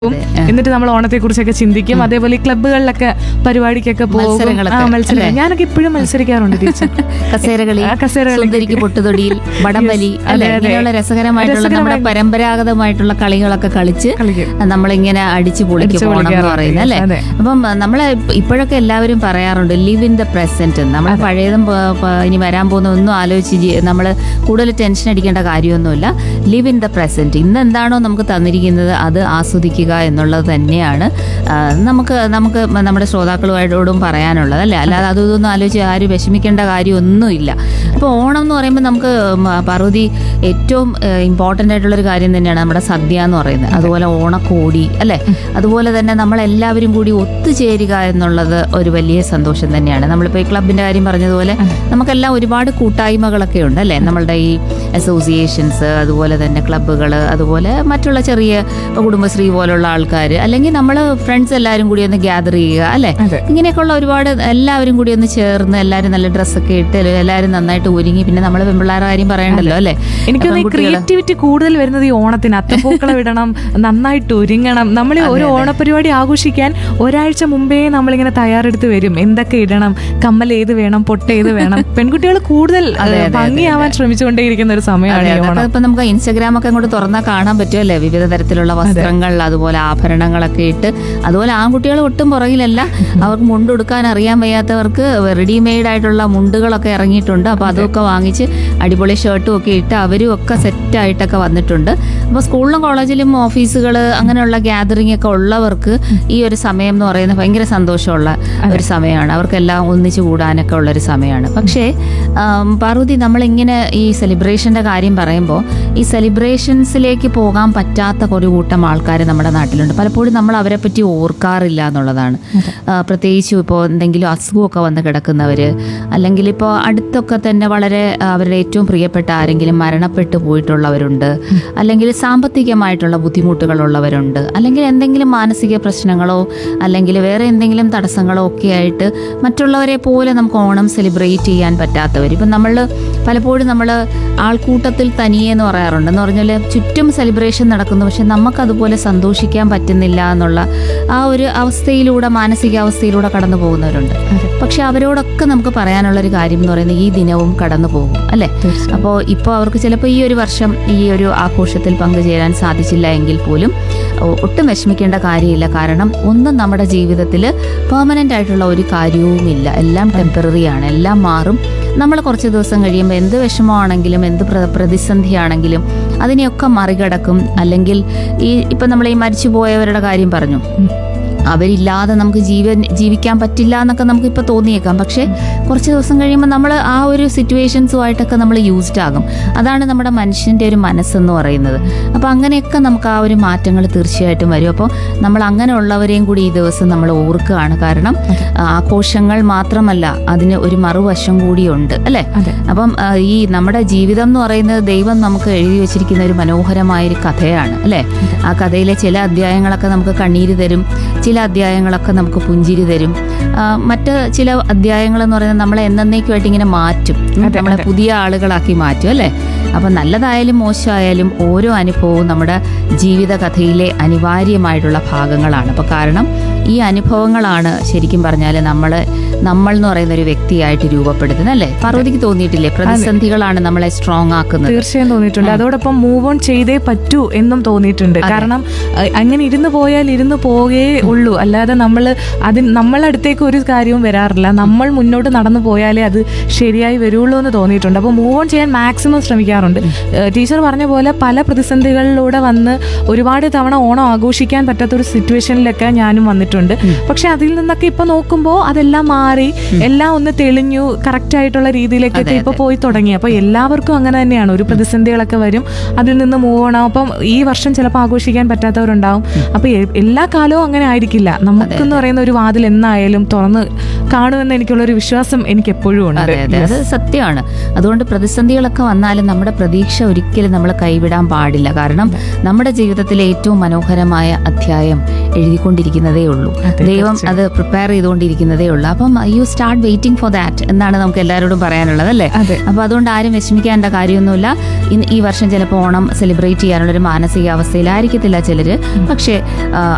പോകും. എന്നിട്ട് നമ്മൾ ഓണത്തെ കുറിച്ചൊക്കെ ചിന്തിക്കും അതേപോലെ ഈ ക്ലബ്ബുകളിലൊക്കെ പരിപാടിക്കൊക്കെ പോകും മത്സരങ്ങളൊക്കെ, ആ, മത്സരം അല്ലേ? ഞാനൊക്കെ ഇപ്പോഴും മത്സരിക്കാറുണ്ട് ടീച്ചർ കസേരകളി ആ, കസേരകളി. സുന്ദരിക്ക് പൊട്ടുതൊടിയിൽ വടംവലി Yes, അല്ലെ അതെ, അതെ. ഇങ്ങനെയുള്ള രസകരമായിട്ടുള്ള നമ്മുടെ രസകരമായ- പരമ്പരാഗതമായിട്ടുള്ള കളികളൊക്കെ കളിച്ച് കളിക്കും നമ്മളിങ്ങനെ അടിച്ചു പൊളിക്ക് അടിച്ച് പോകണം എന്ന് പൊളിക്കാറുണ്ട്. പറയുന്നത് അല്ലെ അതെ. അപ്പം നമ്മളെ ഇപ്പോഴൊക്കെ എല്ലാവരും പറയാറുണ്ട് ലിവ് ഇൻ ദ പ്രസന്റ് നമ്മൾ പഴയതും പ- പ- ഇനി വരാൻ പോകുന്ന ഒന്നും ആലോചിച്ച് നമ്മൾ കൂടുതൽ ടെൻഷൻ അടിക്കേണ്ട കാര്യമൊന്നുമില്ല ലിവ് ഇൻ ദ പ്രസന്റ് ഇന്ന് എന്താണോ നമുക്ക് തന്നിരിക്കുന്നത് അത് ആസ്വദിക്കുക എന്നുള്ളത് തന്നെയാണ് ആ, നമുക്ക് നമുക്ക് നമ്മുടെ ശ്രോതാക്കളുമായിട്ടോടും പറയാനുള്ളത് അല്ലേ അല്ലാതെ അതും ഇതൊന്നും ആലോചിച്ച് ആരും വിഷമിക്കേണ്ട കാര്യമൊന്നുമില്ല അപ്പോൾ ഓണം എന്ന് പറയുമ്പോൾ നമുക്ക് മ- പാർവതി ഏറ്റവും ഇമ്പോർട്ടൻ്റ് ആയിട്ടുള്ളൊരു കാര്യം തന്നെയാണ് നമ്മുടെ സദ്യ എന്ന് പറയുന്നത് അതുപോലെ ഓണക്കോടി അല്ലേ അതുപോലെ തന്നെ നമ്മളെല്ലാവരും കൂടി ഒത്തുചേരുക എന്നുള്ളത് ഒരു വലിയ സന്തോഷം തന്നെയാണ് നമ്മളിപ്പോൾ ഈ ക്ലബിൻ്റെ കാര്യം പറഞ്ഞതുപോലെ നമുക്കെല്ലാം ഒരുപാട് കൂട്ടായ്മകളൊക്കെ ഉണ്ട് അല്ലേ നമ്മളുടെ ഈ അസോസിയേഷൻസ് അതുപോലെ തന്നെ ക്ലബ്ബുകൾ അതുപോലെ മറ്റുള്ള ചെറിയ ഇപ്പൊ കുടുംബശ്രീ പോലുള്ള ആൾക്കാർ അല്ലെങ്കിൽ നമ്മൾ ഫ്രണ്ട്സ് എല്ലാവരും കൂടി ഒന്ന് ഗ്യാദർ ചെയ്യുക അല്ലേ അതെ. ഇങ്ങനെയൊക്കെയുള്ള ഒരുപാട് എല്ലാവരും കൂടി ഒന്ന് ചേർന്ന് എല്ലാവരും നല്ല ഡ്രസ്സൊക്കെ ഇട്ട് എല്ലാവരും നന്നായിട്ട് ഒരുങ്ങി പിന്നെ നമ്മൾ പെൺപിള്ളേരുടെ കാര്യം പറയണ്ടല്ലോ അല്ലേ എനിക്ക് തോന്നുന്നു ഈ പെൺകുട്ടികള്. ക്രിയേറ്റിവിറ്റി കൂടുതൽ വരുന്നത് ഈ ഓണത്തിന് അത്തപ്പൂക്കളം ഇടണം നന്നായിട്ട് ഒരുങ്ങണം നമ്മൾ ഒരു ഓണപരിപാടി ആഘോഷിക്കാൻ ഒരാഴ്ച മുമ്പേ നമ്മളിങ്ങനെ തയ്യാറെടുത്ത് വരും എന്തൊക്കെ ഇടണം കമ്മൽ ഏത് വേണം പൊട്ട് ഏത് വേണം പെൺകുട്ടികൾ കൂടുതൽ അതെ, ഏഹ്, അതെ, ഭംഗിയാവാൻ ശ്രമിച്ചുകൊണ്ടേയിരിക്കുന്ന ഒരു സമയമാണ് അതെ ഈ അതൊക്കെ ഓണം ഇപ്പൊ നമുക്ക് ഇൻസ്റ്റാഗ്രാം ഒക്കെ അങ്ങോട്ട് തുറന്നാൽ കാണാൻ പറ്റുമല്ലേ വിവിധ തരത്തിലുള്ള വസ്ത്രങ്ങൾ അതുപോലെ ആഭരണങ്ങളൊക്കെ ഇട്ട് അതുപോലെ ആൺകുട്ടികൾ ഒട്ടും പുറകിലല്ല അവർക്ക് മുണ്ട് ഉടുക്കാൻ അറിയാൻ വയ്യാത്തവർക്ക് റെഡിമെയ്ഡ് ആയിട്ടുള്ള മുണ്ടുകളൊക്കെ ഇറങ്ങിയിട്ടുണ്ട് അപ്പോൾ അതൊക്കെ വാങ്ങിച്ച് അടിപൊളി ഷർട്ടും ഒക്കെ ഇട്ട് അവരും ഒക്കെ സെറ്റായിട്ടൊക്കെ വന്നിട്ടുണ്ട് അപ്പോൾ സ്കൂളിലും കോളേജിലും ഓഫീസുകൾ അങ്ങനെയുള്ള ഗ്യാതറിംഗ് ഒക്കെ ഉള്ളവർക്ക് ഈ ഒരു സമയം എന്ന് പറയുന്നത് ഭയങ്കര സന്തോഷമുള്ള ഒരു സമയമാണ് അവർക്കെല്ലാം ഒന്നിച്ചു കൂടാനൊക്കെ ഉള്ള ഒരു സമയമാണ് പക്ഷേ ആം, പാർവതി നമ്മളിങ്ങനെ ഈ സെലിബ്രേഷൻ്റെ കാര്യം പറയുമ്പോൾ ഈ സെലിബ്രേഷൻസിലേക്ക് പോകാൻ പറ്റാത്ത ഒരു കൂട്ടം ആൾക്കാർ നമ്മുടെ നാട്ടിലുണ്ട് പലപ്പോഴും നമ്മൾ അവരെ പറ്റി ഓർക്കാറില്ല എന്നുള്ളതാണ് ആ, പ്രത്യേകിച്ചും ഇപ്പോൾ എന്തെങ്കിലും അസുഖമൊക്കെ വന്ന് കിടക്കുന്നവർ അല്ലെങ്കിൽ ഇപ്പോൾ അടുത്തൊക്കെ തന്നെ വളരെ ആ, അവരുടെ ഏറ്റവും പ്രിയപ്പെട്ട ആരെങ്കിലും മരണപ്പെട്ടു പോയിട്ടുള്ളവരുണ്ട് അല്ലെങ്കിൽ സാമ്പത്തികമായിട്ടുള്ള ബുദ്ധിമുട്ടുകളുള്ളവരുണ്ട് അല്ലെങ്കിൽ എന്തെങ്കിലും മാനസിക പ്രശ്നങ്ങളോ അല്ലെങ്കിൽ വേറെ എന്തെങ്കിലും തടസ്സങ്ങളോ ഒക്കെ ആയിട്ട് മറ്റുള്ളവരെ പോലെ നമുക്ക് ഓണം സെലിബ്രേറ്റ് ചെയ്യാൻ പറ്റാത്തവർ ഇപ്പം നമ്മൾ പലപ്പോഴും നമ്മൾ ആൾക്കൂട്ടത്തിൽ തനിയെ എന്ന് പറയാറുണ്ട് എന്ന് പറഞ്ഞാൽ ചുറ്റും സെലിബ്രേഷൻ നടക്കുന്നു പക്ഷെ നമുക്കതുപോലെ സന്തോഷിക്കാൻ പറ്റുന്നില്ല എന്നുള്ള ആ ഒരു അവസ്ഥയിലൂടെ മാനസികാവസ്ഥയിലൂടെ കടന്നു പോകുന്നവരുണ്ട് പക്ഷെ അവരോടൊക്കെ നമുക്ക് പറയാനുള്ള ഒരു കാര്യം എന്ന് പറയുന്നത് ഈ ദിനവും കടന്നു പോകും അല്ലേ അപ്പോൾ ഇപ്പോൾ അവർക്ക് ചിലപ്പോൾ ഈ ഒരു വർഷം ഈ ഒരു ആഘോഷത്തിൽ പങ്കുചേരാൻ സാധിച്ചില്ല എങ്കിൽ പോലും ഒ- ഒട്ടും വിഷമിക്കേണ്ട കാര്യമില്ല കാരണം ഒന്നും നമ്മുടെ ജീവിതത്തിൽ പെർമനൻ്റ് ആയിട്ടുള്ള ഒരു കാര്യവുമില്ല എല്ലാം ടെമ്പററി ആണ് എല്ലാം മാറും നമ്മൾ കുറച്ച് ദിവസം കഴിയുമ്പോൾ എന്ത് വിഷമമാണെങ്കിലും എന്ത് പ്ര പ്രതിസന്ധിയാണെങ്കിലും അതിനെയൊക്കെ മറികടക്കും അല്ലെങ്കിൽ ഈ ഇപ്പം നമ്മൾ ഈ മരിച്ചു പോയവരുടെ കാര്യം പറഞ്ഞു അവരില്ലാതെ നമുക്ക് ജീവൻ ജീവിക്കാൻ പറ്റില്ല എന്നൊക്കെ നമുക്ക് ഇപ്പോൾ തോന്നിയേക്കാം പക്ഷേ കുറച്ച് ദിവസം കഴിയുമ്പോൾ നമ്മൾ ആ ഒരു സിറ്റുവേഷൻസുമായിട്ടൊക്കെ നമ്മൾ യൂസ്ഡ് ആകും അതാണ് നമ്മുടെ മനുഷ്യൻ്റെ ഒരു മനസ്സെന്ന് പറയുന്നത് അപ്പോൾ അങ്ങനെയൊക്കെ നമുക്ക് ആ ഒരു മാറ്റങ്ങൾ തീർച്ചയായിട്ടും വരും അപ്പോൾ നമ്മൾ അങ്ങനെയുള്ളവരെയും കൂടി ഈ ദിവസം നമ്മൾ ഓർക്കുകയാണ് കാരണം ആ, ആഘോഷങ്ങൾ മാത്രമല്ല അതിന് ഒരു മറുവശം കൂടിയുണ്ട് അല്ലേ അതെ അപ്പം ആ, ഈ നമ്മുടെ ജീവിതം എന്ന് പറയുന്നത് ദൈവം നമുക്ക് എഴുതി വെച്ചിരിക്കുന്ന ഒരു മനോഹരമായ ഒരു കഥയാണ് അല്ലേ ആ കഥയിലെ ചില അധ്യായങ്ങളൊക്കെ നമുക്ക് കണ്ണീര് തരും ചില അധ്യായങ്ങളൊക്കെ നമുക്ക് പുഞ്ചിരി തരും ആ, മറ്റ് ചില അധ്യായങ്ങൾ എന്ന് പറയുന്നത് നമ്മളെ എന്നേക്കുമായിട്ട് ഇങ്ങനെ മാറ്റും ഉം, അതെ, നമ്മളെ അതെ. പുതിയ ആളുകളാക്കി മാറ്റും അല്ലേ അപ്പം നല്ലതായാലും മോശമായാലും ഓരോ അനുഭവവും നമ്മുടെ ജീവിത കഥയിലെ അനിവാര്യമായിട്ടുള്ള ഭാഗങ്ങളാണ് അപ്പോൾ കാരണം ഈ അനുഭവങ്ങളാണ് ശരിക്കും പറഞ്ഞാൽ നമ്മൾ നമ്മൾ എന്ന് പറയുന്ന ഒരു വ്യക്തിയായിട്ട് രൂപപ്പെടുത്തുന്നത് അല്ലേ പാർവതിക്ക് തോന്നിയിട്ടില്ലേ പ്രതിസന്ധികളാണ് നമ്മളെ സ്ട്രോങ് ആക്കുന്നത് തീർച്ചയായും തോന്നിയിട്ടുണ്ട് അതോടൊപ്പം മൂവ് ഓൺ ചെയ്തേ പറ്റൂ എന്നും തോന്നിയിട്ടുണ്ട് കാരണം അഹ് അങ്ങനെ ഇരുന്ന് പോയാൽ ഇരുന്ന് പോകേ ഉള്ളൂ അല്ലാതെ നമ്മൾ അതിന് നമ്മളടുത്തേക്ക് ഒരു കാര്യവും വരാറില്ല നമ്മൾ മുന്നോട്ട് നടന്നു പോയാലേ അത് ശരിയായി വരുള്ളൂ എന്ന് തോന്നിയിട്ടുണ്ട് അപ്പോൾ മൂവ് ഓൺ ചെയ്യാൻ മാക്സിമം ശ്രമിക്കാറുണ്ട് ഏഹ് ടീച്ചർ പറഞ്ഞ പോലെ പല പ്രതിസന്ധികളിലൂടെ വന്ന് ഒരുപാട് തവണ ഓണം ആഘോഷിക്കാൻ പറ്റാത്ത ഒരു സിറ്റുവേഷനിലൊക്കെ ഞാനും വന്നിട്ടുണ്ട് പക്ഷെ അതിൽ നിന്നൊക്കെ ഇപ്പൊ നോക്കുമ്പോൾ അതെല്ലാം മാറി എല്ലാം ഒന്ന് തെളിഞ്ഞു കറക്റ്റ് ആയിട്ടുള്ള രീതിയിലേക്കൊക്കെ ഇപ്പൊ പോയി തുടങ്ങി അപ്പൊ എല്ലാവർക്കും അങ്ങനെ തന്നെയാണ് ഒരു പ്രതിസന്ധികളൊക്കെ വരും അതിൽ നിന്ന് മൂവ് ഓണം അപ്പം ഈ വർഷം ചിലപ്പോൾ ആഘോഷിക്കാൻ പറ്റാത്തവരുണ്ടാവും അപ്പൊ എ- എല്ലാ കാലവും അങ്ങനെ ആയിരിക്കില്ല നമുക്കെന്ന് പറയുന്ന ഒരു വാതിൽ എന്നായാലും തുറന്ന് കാണുമെന്ന് എനിക്കുള്ള ഒരു വിശ്വാസം എനിക്ക് എപ്പോഴും ഉണ്ട് അതെ അതെ അത് സത്യമാണ് അതുകൊണ്ട് പ്രതിസന്ധികളൊക്കെ വന്നാലും നമ്മുടെ പ്രതീക്ഷ ഒരിക്കലും നമ്മൾ കൈവിടാൻ പാടില്ല കാരണം നമ്മുടെ ജീവിതത്തിലെ ഏറ്റവും മനോഹരമായ അധ്യായം എഴുതിക്കൊണ്ടിരിക്കുന്നതേ ഉള്ളൂ അതെ, ദൈവം അത് പ്രിപ്പയർ ചെയ്തുകൊണ്ടിരിക്കുന്നതേ ഉള്ളൂ അപ്പം you start waiting for that എന്നാണ് നമുക്ക് എല്ലാവരോടും പറയാനുള്ളത് അല്ലേ അതെ അപ്പോൾ അതുകൊണ്ട് ആരും വിഷമിക്കേണ്ട കാര്യമൊന്നുമില്ല ഇന്ന് ഈ വർഷം ചിലപ്പോൾ ഓണം സെലിബ്രേറ്റ് ചെയ്യാനുള്ള ഒരു മാനസികാവസ്ഥയിലായിരിക്കത്തില്ല ചിലർ പക്ഷേ ആ,